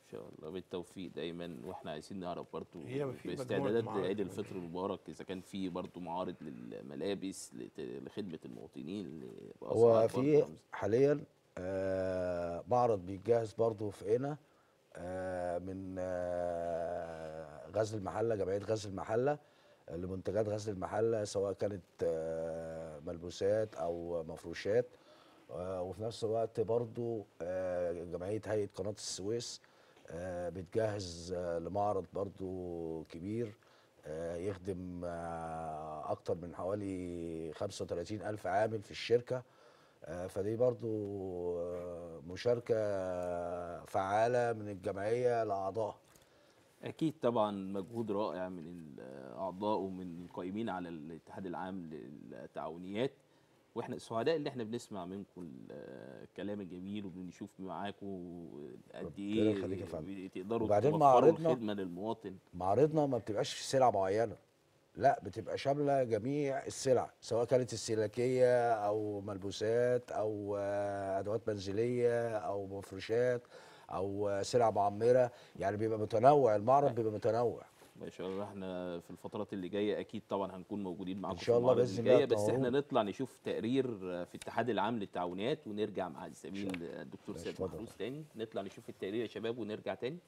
ان شاء الله بالتوفيق دايما واحنا عايزين نعرف برضو هي في مجموعة باستعدادات معارض عيد كمان. الفطر المبارك اذا كان في برضو معارض للملابس لت- لخدمه المواطنين بأسعار هو برضو في رمزية. حاليا آه، معرض بيتجهز برضه في قنا آه، من آه، غزل المحله جمعيه غزل المحله آه، لمنتجات غزل المحله سواء كانت آه، ملبوسات او مفروشات آه، وفي نفس الوقت برضه آه، جمعيه هيئه قناه السويس آه، بتجهز آه، لمعرض برضه كبير آه، يخدم آه، اكتر من حوالي 35 الف عامل في الشركه آه، فدي برضو آه، مشاركة فعالة من الجمعية لأعضائها اكيد طبعا مجهود رائع من الاعضاء ومن القائمين على الاتحاد العام للتعاونيات واحنا سعداء اللي احنا بنسمع منكم الكلام الجميل وبنشوف معاكم قد ربنا ايه يخليك يا فندم. تقدروا وبعدين توفروا معارضنا- الخدمه للمواطن معارضنا ما بتبقاش في سلعة معينة لا بتبقى شاملة جميع السلع سواء كانت استهلاكية أو ملبوسات أو آه، أدوات منزلية أو مفروشات أو آه، سلع معمرة يعني بيبقى متنوع المعرض بيبقى متنوع ما شاء الله احنا في الفترات اللي جايه اكيد طبعا هنكون موجودين معاكم إن في شاء الله المعارض بإذن اللي الله جايه بس احنا تنورون. نطلع نشوف تقرير في الاتحاد العام للتعاونيات ونرجع مع الزميل الدكتور ماشي، سيد اتفضل. محروس تاني نطلع نشوف التقرير يا شباب ونرجع تاني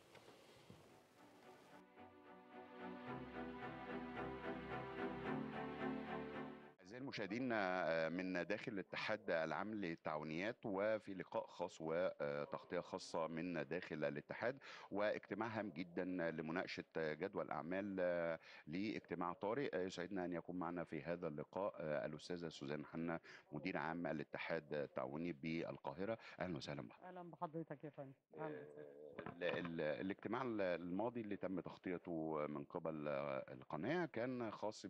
أعزائي المشاهدين آه، من داخل الاتحاد العام للتعاونيات وفي لقاء خاص وتغطية خاصة من داخل الاتحاد واجتماع هام جدا لمناقشة جدول أعمال آه، لاجتماع طارئ آه، يسعدنا أن يكون معنا في هذا اللقاء آه، الأستاذة سوزان حنا مدير عام الاتحاد التعاوني بالقاهرة أهلا وسهلا بك اهلا بحضرتك يا فندم أهلاً وسهلاً. ال- ال- الاجتماع الماضي اللي تم تغطيته من قبل القناة كان خاص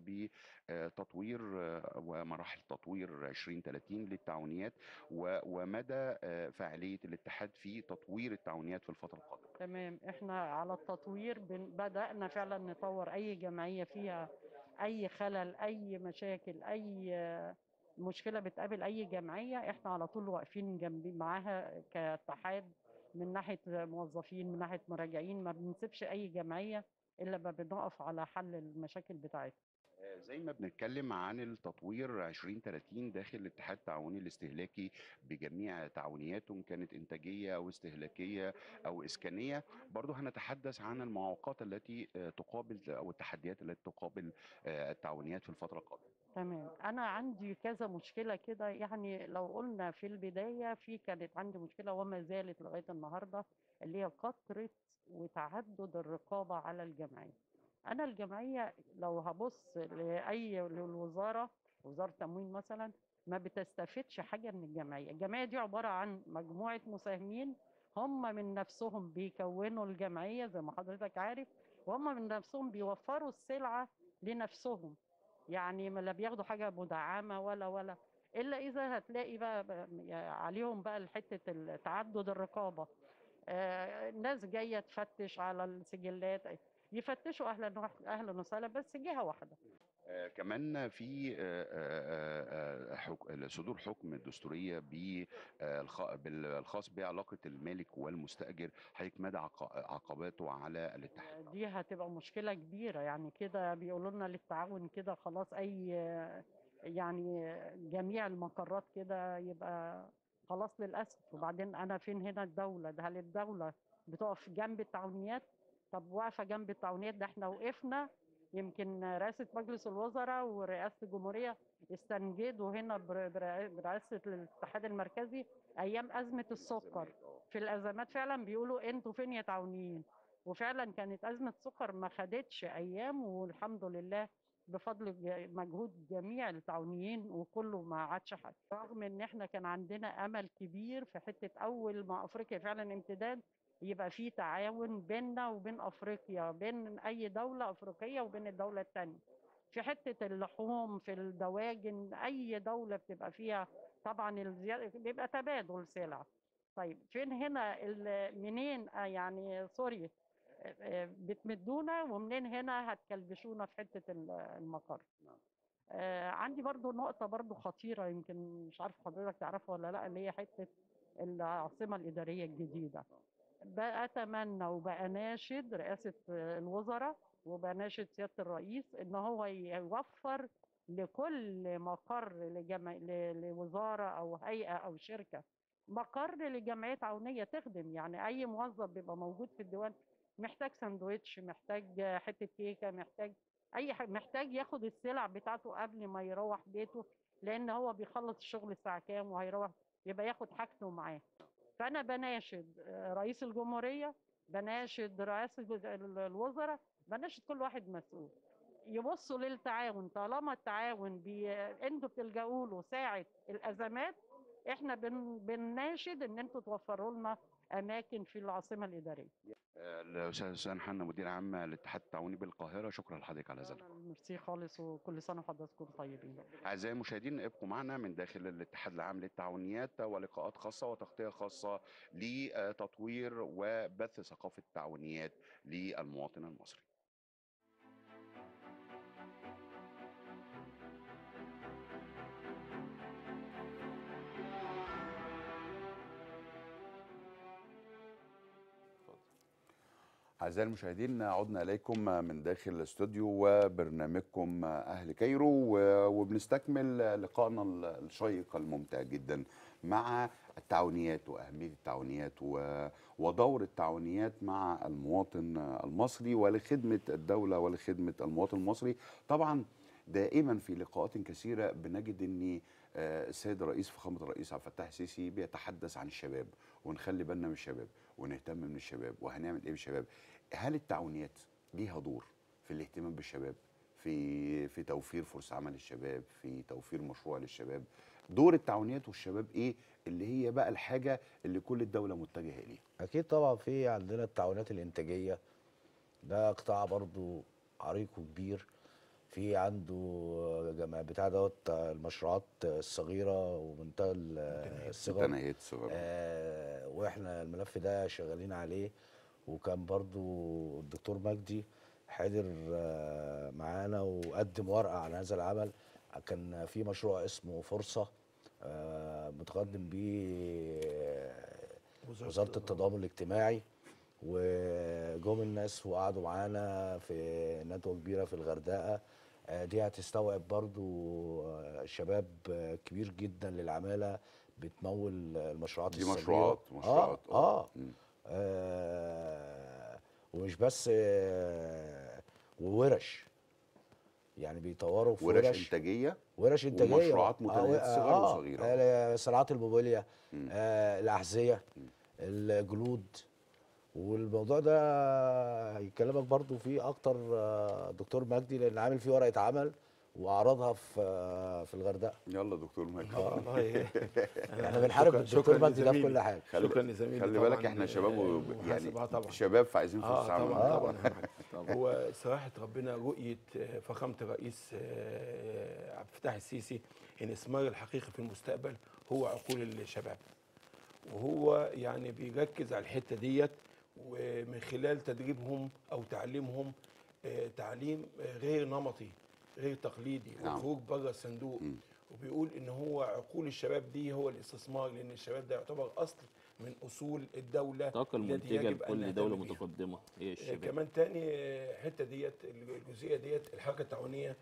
بتطوير ومراحل تطوير 2030 للتعاونيات و- ومدى فاعلية الاتحاد في تطوير التعاونيات في الفترة القادمة تمام احنا على التطوير بن- بدأنا فعلا نطور اي جمعية فيها اي خلل اي مشاكل اي آه، مشكلة بتقابل اي جمعية احنا على طول واقفين جنبي معاها كاتحاد من ناحية موظفين من ناحية مراجعين ما بنسيبش اي جمعية الا ما بنقف على حل المشاكل بتاعتها زي ما بنتكلم عن التطوير 2030 داخل الاتحاد التعاوني الاستهلاكي بجميع تعاونياته إن كانت إنتاجية أو استهلاكية أو إسكانية برضو هنتحدث عن المعوقات التي آه، تقابل أو التحديات التي تقابل آه، التعاونيات في الفترة القادمة تمام انا عندي كذا مشكله كده يعني لو قلنا في البدايه في كانت عندي مشكله وما زالت لغايه النهارده اللي هي كثره وتعدد الرقابه على الجمعيه انا الجمعيه لو هبص لاي للوزاره وزاره التموين مثلا ما بتستفدش حاجه من الجمعيه الجمعيه دي عباره عن مجموعه مساهمين هم من نفسهم بيكونوا الجمعيه زي ما حضرتك عارف وهم من نفسهم بيوفروا السلعه لنفسهم يعني ما لا بياخدوا حاجه مدعمه ولا ولا الا اذا هتلاقي بقى, بقى يعني عليهم بقى حته تعدد الرقابه آه، الناس جايه تفتش على السجلات يفتشوا اهلا وح- اهلا وسهلا بس جهه واحده آه، كمان في آه، آه، آه، حك- صدور حكم دستورية بالخ- بالخاص بعلاقة المالك والمستأجر حضرتك مدى عق- عقباته على الاتحاد دي هتبقى مشكله كبيره يعني كده بيقولوا لنا للتعاون كده خلاص اي آه، يعني جميع المقرات كده يبقى خلاص للاسف وبعدين انا فين هنا الدوله ده هل الدوله بتقف جنب التعاونيات طب واقفه جنب التعاونيات ده احنا وقفنا يمكن رئاسه مجلس الوزراء ورئاسه الجمهوريه استنجدوا هنا بر- برع- برئاسه الاتحاد المركزي ايام ازمه السكر في الازمات فعلا بيقولوا انتوا فين يا تعاونيين وفعلا كانت ازمه سكر ما خدتش ايام والحمد لله بفضل ج- مجهود جميع التعاونيين وكله ما عادش حد رغم ان احنا كان عندنا امل كبير في حته اول ما افريقيا فعلا امتداد يبقى في تعاون بيننا وبين افريقيا بين اي دوله افريقيه وبين الدوله الثانيه في حته اللحوم في الدواجن اي دوله بتبقى فيها طبعا الزياده بيبقى تبادل سلع طيب فين هنا ال- منين آه يعني سوري آه، آه، بتمدونا ومنين هنا هتكلبشونا في حته ال- المقر آه عندي برضو نقطه برضو خطيره يمكن مش عارف حضرتك تعرفها ولا لا اللي هي حته العاصمه الاداريه الجديده بأتمنى وبأناشد رئاسة الوزراء وبناشد سيادة الرئيس إن هو يوفر لكل مقر لجمع... ل- لوزارة أو هيئة أو شركة مقر لجمعية عونية تخدم يعني أي موظف بيبقى موجود في الديوان محتاج سندوتش محتاج حتة كيكة محتاج أي حاجة محتاج ياخد السلع بتاعته قبل ما يروح بيته لأن هو بيخلص الشغل الساعة كام وهيروح يبقى ياخد حاجته معاه فأنا بناشد آه، رئيس الجمهورية بناشد رئاسة ال- الوزراء بناشد كل واحد مسؤول يبصوا للتعاون طالما التعاون بي... انتوا بتلجأوا له ساعة الأزمات احنا بن... بنناشد ان انتوا توفروا لنا اماكن في العاصمة الإدارية الاستاذ حسين حنا مدير عام الاتحاد التعاوني بالقاهره شكرا لحضرتك على هذا اللقاء. ميرسي خالص وكل سنة وحضراتكم طيبين اعزائي المشاهدين ابقوا معنا من داخل الاتحاد العام للتعاونيات ولقاءات خاصه وتغطيه خاصه لتطوير وبث ثقافه التعاونيات للمواطن المصري أعزائي المشاهدين عدنا إليكم من داخل الاستوديو وبرنامجكم أهل كايرو و- وبنستكمل لقائنا الشيق الممتع جدا مع التعاونيات وأهمية التعاونيات و- ودور التعاونيات مع المواطن المصري ولخدمة الدولة ولخدمة المواطن المصري طبعا دائما في لقاءات كثيرة بنجد أن آه، السيد الرئيس فخامة الرئيس عبد الفتاح السيسي بيتحدث عن الشباب ونخلي بالنا من الشباب ونهتم من الشباب وهنعمل ايه بالشباب هل التعاونيات ليها دور في الاهتمام بالشباب في في توفير فرص عمل للشباب في توفير مشروع للشباب دور التعاونيات والشباب ايه اللي هي بقى الحاجه اللي كل الدوله متجهه اليها اكيد طبعا في عندنا التعاونات الانتاجيه ده قطاع برضو عريق وكبير في عنده جماعة بتاع دوت المشروعات الصغيره ومنتهى ال- الصغر متناهيه الصغر آه واحنا الملف ده شغالين عليه وكان برضو الدكتور مجدي حاضر آه معانا وقدم ورقه عن هذا العمل كان في مشروع اسمه فرصه آه متقدم بيه آه، وزاره التضامن الاجتماعي وجم الناس وقعدوا معانا في ندوه كبيره في الغردقه آه، دي هتستوعب برضو آه، شباب آه، كبير جدا للعماله بتمول المشروعات دي الصغيرة. مشروعات مشروعات اه, آه. مم. آه ومش بس آه وورش يعني بيطوروا في ورش ورش انتاجيه ورش انتاجيه ومشروعات متناهية آه، الصغر آه، وصغيرة. آه صناعات الموبيليا مم. آه الاحذيه الجلود والموضوع ده هيكلمك برضو فيه اكتر آه، دكتور مجدي لان عامل فيه ورقه عمل وعرضها في آه، في الغردقه يلا دكتور مجدي والله احنا بنحارب شكراً- الدكتور شكراً مجدي ده في لزميلي. كل حاجه خلي, شكراً لزميلي خلي طبعاً، بالك احنا شباب و... آه، يعني محاسب، آه، طبعاً. شباب فعايزين فرصه اه عمل طبعا طبعا أهم حاجة. طبعاً. هو صراحه ربنا رؤيه آه، فخامه الرئيس آه، عبد الفتاح السيسي ان اثمار الحقيقي في المستقبل هو عقول الشباب وهو يعني بيركز على الحته ديت ومن خلال تدريبهم او تعليمهم آه، تعليم آه، غير نمطي غير تقليدي نعم. وخروج بره الصندوق مم. وبيقول ان هو عقول الشباب دي هو الاستثمار لان الشباب ده يعتبر اصل من اصول الدوله الطاقة التي المنتجة يجب أن لكل دولة نهتم بيها. متقدمة هي آه، الشباب كمان تاني آه، حته ديت الجزئيه ديت الحركه التعاونيه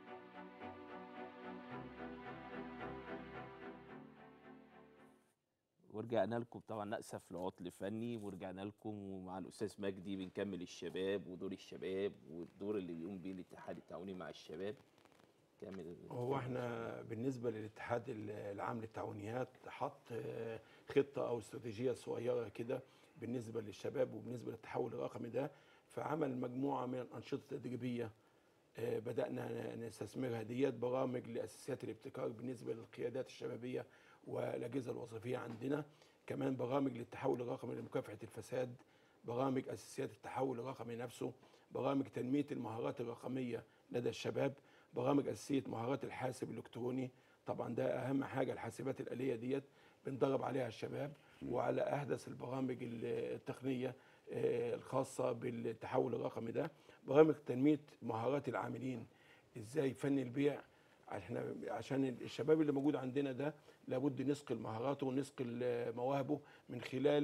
ورجعنا لكم طبعا نأسف لعطل فني ورجعنا لكم ومع الأستاذ مجدي بنكمل الشباب ودور الشباب والدور اللي بيقوم بيه الاتحاد التعاوني مع الشباب كامل هو احنا بالنسبه للاتحاد العام للتعاونيات حط آه، خطه او استراتيجيه صغيره كده بالنسبه للشباب وبالنسبه للتحول الرقمي ده فعمل مجموعه من الانشطه التدريبيه آه، بدانا نستثمرها ديت برامج لاساسيات الابتكار بالنسبه للقيادات الشبابيه والاجهزه الوظيفيه عندنا كمان برامج للتحول الرقمي لمكافحه الفساد برامج اساسيات التحول الرقمي نفسه برامج تنميه المهارات الرقميه لدى الشباب برامج اساسيه مهارات الحاسب الالكتروني طبعا ده اهم حاجه الحاسبات الاليه ديت بندرب عليها الشباب وعلى احدث البرامج التقنيه آه، الخاصه بالتحول الرقمي ده برامج تنميه مهارات العاملين ازاي فن البيع احنا عشان الشباب اللي موجود عندنا ده لابد نثقل مهاراته ونثقل آه، مواهبه من خلال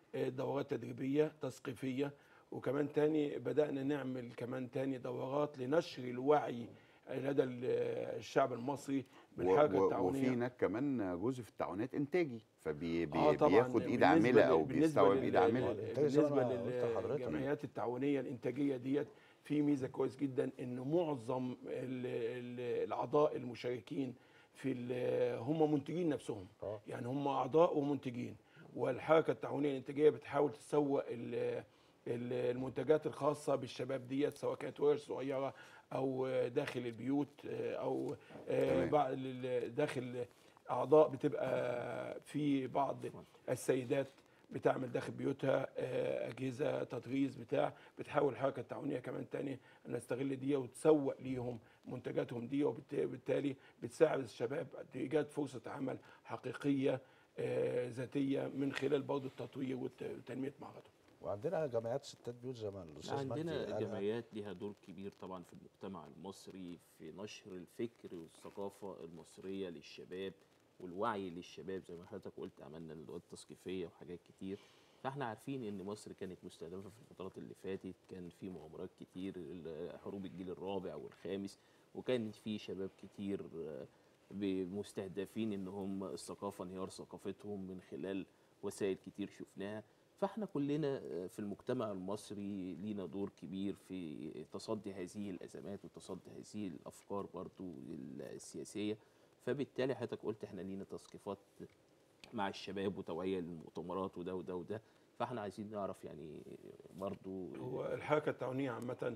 آه، دورات تدريبيه تثقيفيه وكمان تاني بدانا نعمل كمان تاني دورات لنشر الوعي لدى ال- الشعب المصري و- بالحركه و- التعاونيه وفي هناك كمان جزء في التعاونات انتاجي فبياخد اه طبعا بياخد ايد بالنسبة عامله ل- او بالنسبة بيستوعب لل- ايد عامله لل- الإنتاج زي ما بالنسبه أنا قلت لحضرتك. للجمعيات التعاونيه الانتاجيه ديت في ميزه كويس جدا ان معظم ال- ال- الاعضاء المشاركين في ال- هم منتجين نفسهم آه. يعني هم اعضاء ومنتجين والحركه التعاونيه الانتاجيه بتحاول تسوق ال- ال- المنتجات الخاصه بالشباب ديت سواء كانت ورش صغيره او داخل البيوت او تمام. بعض ال- داخل اعضاء بتبقى في بعض السيدات بتعمل داخل بيوتها آه، اجهزه تطريز بتاع بتحاول الحركه التعاونيه كمان تاني ان نستغل دي وتسوق ليهم منتجاتهم دي وبالتالي بتساعد الشباب في ايجاد فرصه عمل حقيقيه آه، ذاتيه من خلال برضه التطوير والت- وتنميه مهاراتهم وعندنا جمعيات ستات بيوت زي ما الاستاذ مجدي عندنا قال. جمعيات ليها دور كبير طبعا في المجتمع المصري في نشر الفكر والثقافة المصرية للشباب والوعي للشباب زي ما حضرتك قلت عملنا ندوات تثقيفية وحاجات كتير فاحنا عارفين ان مصر كانت مستهدفة في الفترات اللي فاتت كان في مؤامرات كتير ال- حروب الجيل الرابع والخامس وكان في شباب كتير آه، ب- مستهدفين ان هم الثقافة انهيار ثقافتهم من خلال وسائل كتير شفناها فاحنا كلنا في المجتمع المصري لينا دور كبير في تصدي هذه الازمات وتصدي هذه الافكار برضو السياسيه فبالتالي حضرتك قلت احنا لينا تثقيفات مع الشباب وتوعيه للمؤتمرات وده وده وده فاحنا عايزين نعرف يعني برضو هو الحركه التعاونيه عامه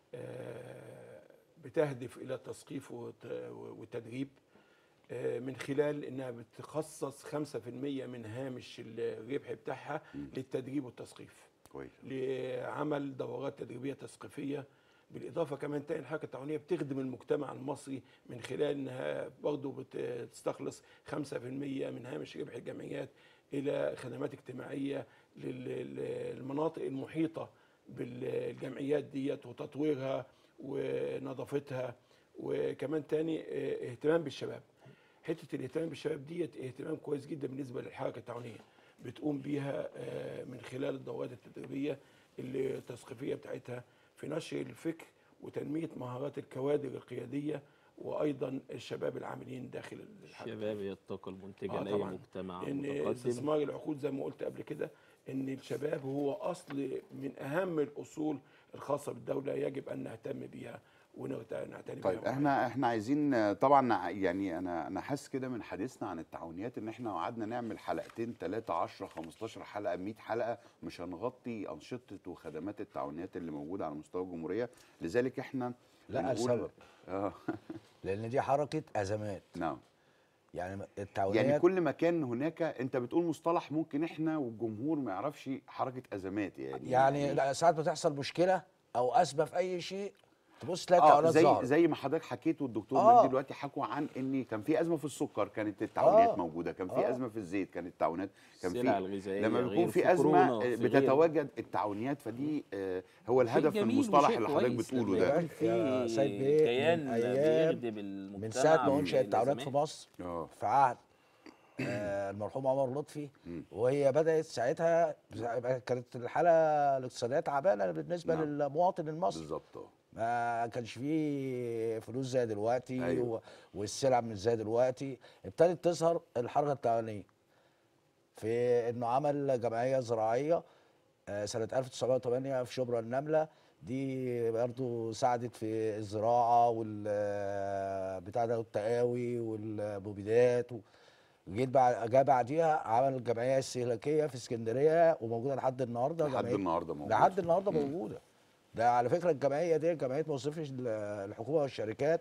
آه، بتهدف الى التثقيف وت- والتدريب آه، من خلال انها بتخصص 5% من هامش الربح بتاعها للتدريب والتثقيف كويس لعمل دورات تدريبيه تثقيفيه بالاضافه كمان تاني الحركه التعاونيه بتخدم المجتمع المصري من خلال انها برضه بتستخلص 5% من هامش ربح الجمعيات الى خدمات اجتماعيه للمناطق المحيطه بالجمعيات ديت وتطويرها ونظافتها وكمان تاني اه، اهتمام بالشباب حته الاهتمام بالشباب ديت اهتمام كويس جدا بالنسبه للحركه التعاونيه بتقوم بيها اه، من خلال الدورات التدريبيه اللي التثقيفيه بتاعتها في نشر الفكر وتنميه مهارات الكوادر القياديه وايضا الشباب العاملين داخل الحركه الشباب هي الطاقه المنتجه آه لاي طبعاً. مجتمع ان متقدم استثمار العقود زي ما قلت قبل كده ان الشباب هو اصل من اهم الاصول الخاصه بالدوله يجب ان نهتم بيها ونعتني طيب بيها احنا احنا عايزين طبعا يعني انا انا حاسس كده من حديثنا عن التعاونيات ان احنا قعدنا نعمل حلقتين 3 10 15 حلقه 100 حلقه مش هنغطي انشطه وخدمات التعاونيات اللي موجوده على مستوى الجمهوريه لذلك احنا لا بنقول- سبب اه لان دي حركه ازمات نعم يعني التعاونيات يعني كل ما كان هناك انت بتقول مصطلح ممكن احنا والجمهور ما يعرفش حركه ازمات يعني يعني لا، ساعات بتحصل مشكله او ازمه في اي شيء تبص تلاقي اه التعاونيات زي ظهرت زي ما حضرتك حكيت والدكتور آه. مجدي دلوقتي حكوا عن ان كان في ازمه في السكر كانت التعاونيات آه. موجوده كان في آه. ازمه في الزيت كانت التعاونات كان السلع في الغذائية لما غير بيكون في في ازمه كورونا، آه، في غير. بتتواجد التعاونيات فدي آه، هو الهدف في جميل المصطلح وشيء اللي حضرتك كويس بتقوله لما ده يكون يا في سيد بيه، من كيان أيام- بيخدم المجتمع من ساعه ما انشئ من التعاونيات في الأزمات. مصر اه في عهد آه، المرحوم عمر لطفي مم. وهي بدات ساعتها كانت الحاله الاقتصاديه تعبانه بالنسبه نعم. للمواطن المصري بالظبط اه ما كانش فيه فلوس زي دلوقتي أيوة. و- والسلع مش زي دلوقتي ابتدت تظهر الحركه التعاونيه في انه عمل جمعيه زراعيه آه، سنه 1908 في شبرا النمله دي برضو ساعدت في الزراعه وال آه، بتاع ده والتقاوي والمبيدات و- جيت بعد جه بعديها عمل الجمعيه الاستهلاكيه في اسكندريه وموجوده لحد النهارده لحد جمعية- النهارده موجود لحد النهارده مم. موجوده ده على فكره الجمعيه دي جمعيه موظفي ال- الحكومه والشركات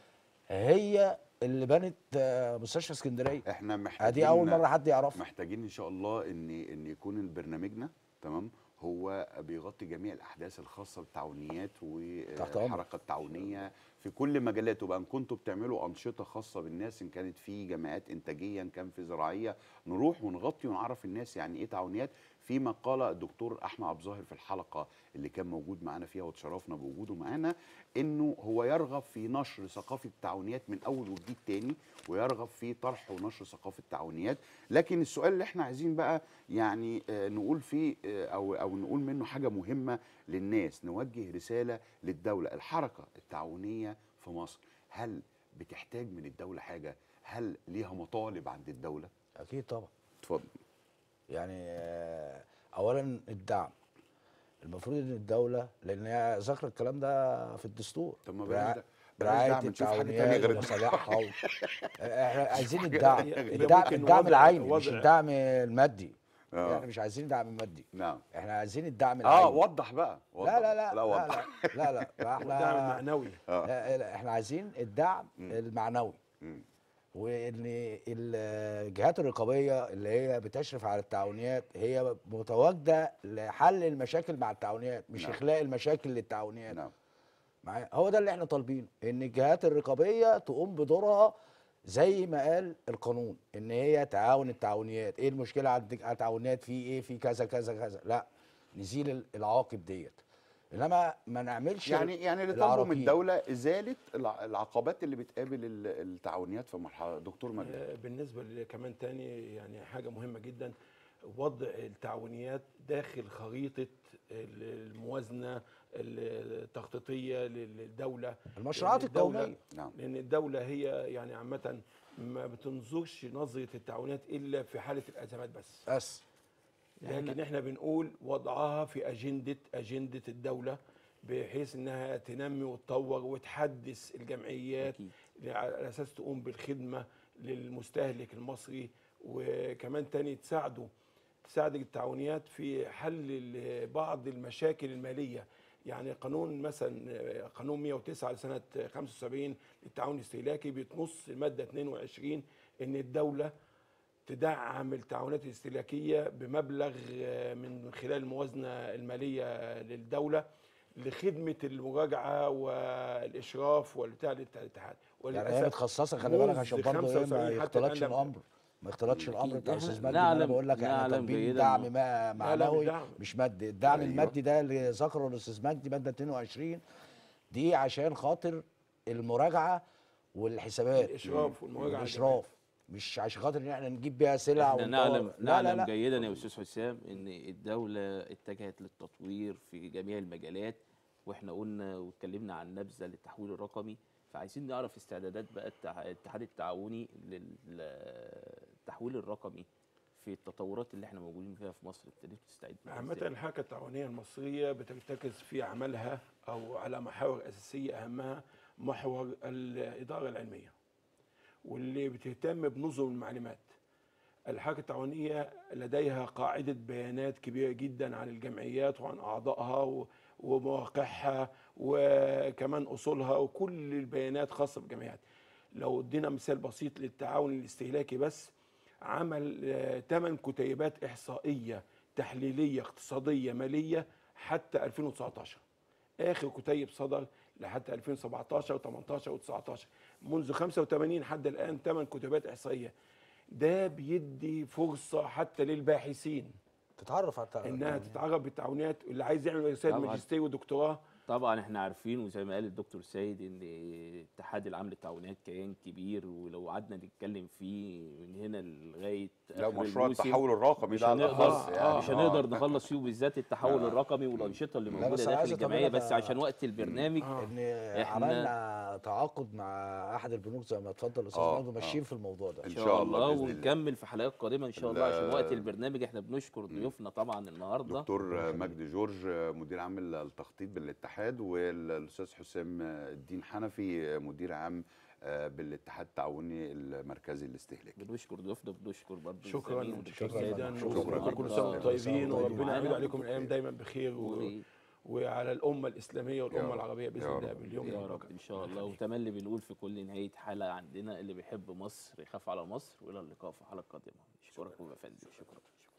هي اللي بنت آه، مستشفى اسكندريه احنا محتاجين دي اول مره حد يعرفها محتاجين ان شاء الله ان ان يكون برنامجنا تمام هو بيغطي جميع الاحداث الخاصه بالتعاونيات تحت أمرك. والحركه التعاونيه في كل مجالاته بقى ان كنتوا بتعملوا انشطه خاصه بالناس ان كانت في جمعيات انتاجيه ان كان في زراعيه نروح ونغطي ونعرف الناس يعني ايه تعاونيات فيما قال الدكتور احمد عبد الظاهر في الحلقه اللي كان موجود معانا فيها وتشرفنا بوجوده معانا انه هو يرغب في نشر ثقافه التعاونيات من اول وجديد تاني ويرغب في طرح ونشر ثقافه التعاونيات لكن السؤال اللي احنا عايزين بقى يعني آه، نقول فيه آه، او او نقول منه حاجه مهمه للناس نوجه رساله للدوله الحركه التعاونيه في مصر هل بتحتاج من الدوله حاجه هل ليها مطالب عند الدوله اكيد طبعا اتفضل يعني آه، اولا الدعم المفروض ان الدوله لان هي ذكر الكلام ده في الدستور طب ما برع- بلاش ده- بلاش برعايه دعم، نشوف حاجة تانية التعاونيات غير ومصالحها و... احنا عايزين حاجة الدعم تانية غير- الدعم, ممكن الدعم وضع- العيني مش وضع- الدعم المادي آه. يعني مش عايزين دعم مادي نعم احنا عايزين الدعم اه العيني وضح بقى وضح. لا لا لا لا لا وضح لا لا, لا, لا والدعم احنا المعنوي آه. لا، لا، احنا عايزين الدعم مم. المعنوي مم. وان الجهات الرقابيه اللي هي بتشرف على التعاونيات هي متواجده لحل المشاكل مع التعاونيات مش نعم. اخلاق المشاكل للتعاونيات نعم معايا هو ده اللي احنا طالبينه ان الجهات الرقابيه تقوم بدورها زي ما قال القانون ان هي تعاون التعاونيات ايه المشكله عند التعاونيات في ايه في كذا كذا كذا لا نزيل ال- العواقب ديت انما ما نعملش يعني يعني اللي طالبه من العراقيل. الدوله ازاله الع- العقبات اللي بتقابل ال- التعاونيات في مرحله دكتور مجدي آه، بالنسبه ل- كمان تاني يعني حاجه مهمه جدا وضع التعاونيات داخل خريطه ال- الموازنه التخطيطيه للدوله المشروعات لأن الدولة- القوميه نعم لان الدوله هي يعني عامه ما بتنظرش نظره التعاونيات الا في حاله الازمات بس بس لكن احنا بنقول وضعها في اجنده اجنده الدوله بحيث انها تنمي وتطور وتحدث الجمعيات أكيد. على اساس تقوم بالخدمه للمستهلك المصري وكمان تاني تساعده تساعد التعاونيات في حل ال- بعض المشاكل الماليه يعني قانون مثلا قانون 109 لسنه 75 للتعاون الاستهلاكي بتنص الماده 22 ان الدوله تدعم التعاونات الاستهلاكيه بمبلغ آه، من خلال الموازنه الماليه للدوله لخدمه المراجعه والاشراف والبتاع للاتحاد يعني هي متخصصه خلي بالك منذ عشان برضه ايه 75 ما حتى يختلطش الآن لم- الامر ما يختلطش الامر أكيد. بتاع إحنا استاذ مجدي ما انا نعلم- بقول لك احنا نعلم طالبين جيداً دعم إنه- ما لا، معنوي دعم. مش مادي الدعم أيوه. المادي ده اللي ذكره الاستاذ مجدي ماده 22 دي عشان خاطر المراجعه والحسابات الاشراف والمراجعه والاشراف مش عشان خاطر ان احنا نجيب بيها سلع احنا ونطور. نعلم لا لا نعلم لا جيدا يا استاذ حسام ان الدوله اتجهت للتطوير في جميع المجالات واحنا قلنا واتكلمنا عن نبذه للتحويل الرقمي فعايزين نعرف استعدادات بقى التع- الاتحاد التعاوني للتحويل الرقمي في التطورات اللي احنا موجودين فيها في مصر ابتديتوا تستعدوا لها عامة إزاي؟ الحركة التعاونية المصرية بترتكز في عملها أو على محاور أساسية أهمها محور الإدارة العلمية واللي بتهتم بنظم المعلومات الحركة التعاونية لديها قاعدة بيانات كبيرة جدا عن الجمعيات وعن أعضائها و- ومواقعها وكمان أصولها وكل البيانات خاصة بالجمعيات لو ادينا مثال بسيط للتعاون الاستهلاكي بس عمل 8 كتيبات إحصائية تحليلية اقتصادية مالية حتى 2019 آخر كتيب صدر لحتى 2017 و18 و19 منذ 85 حد الآن 8 كتيبات إحصائية ده بيدي فرصة حتى للباحثين تتعرف على التع- انها يعني تتعرف بالتعاونات اللي عايز يعمل رساله طبعاً. ماجستير ودكتوراه طبعا احنا عارفين وزي ما قال الدكتور سيد ان الاتحاد العام للتعاونات كيان كبير ولو قعدنا نتكلم فيه من هنا لغايه لا آخر مشروع الموسم التحول الرقمي مش ده على هنقدر الأخص يعني. مش آه. هنقدر نخلص فيه بالذات التحول آه. الرقمي والانشطه اللي لا، موجوده بس أنا داخل عايز الجمعيه أطمنك بس يا- عشان وقت البرنامج آه. ان إحنا- عملنا تعاقد مع احد البنوك زي ما اتفضل الاستاذ آه، مجدي ماشيين في الموضوع ده إن ان شاء شاء الله الله بإذن الله. ونكمل في حلقات قادمه ان شاء الله عشان ال- وقت البرنامج احنا بنشكر ضيوفنا طبعا النهارده دكتور مجدي جورج مدير عام التخطيط بالاتحاد والاستاذ حسام الدين حنفي مدير عام بالاتحاد التعاوني المركزي الاستهلاكي بنشكر ضيوفنا بنشكر برضه شكرا الزميل والدكتور شكرا سيد جدا محمود شكراً. النهاردة. كل سنه وانتم طيبين وربنا معانا. يعود عليكم الايام دايما بخير و... و- وعلى الامه الاسلاميه يا والامه رب. العربيه باذن يا الله رب. باليوم يا المبارك. رب ان شاء الله وتملي بنقول في كل نهايه حلقه عندنا اللي بيحب مصر يخاف على مصر والى اللقاء في حلقه قادمه اشكركم يا فندم شكرا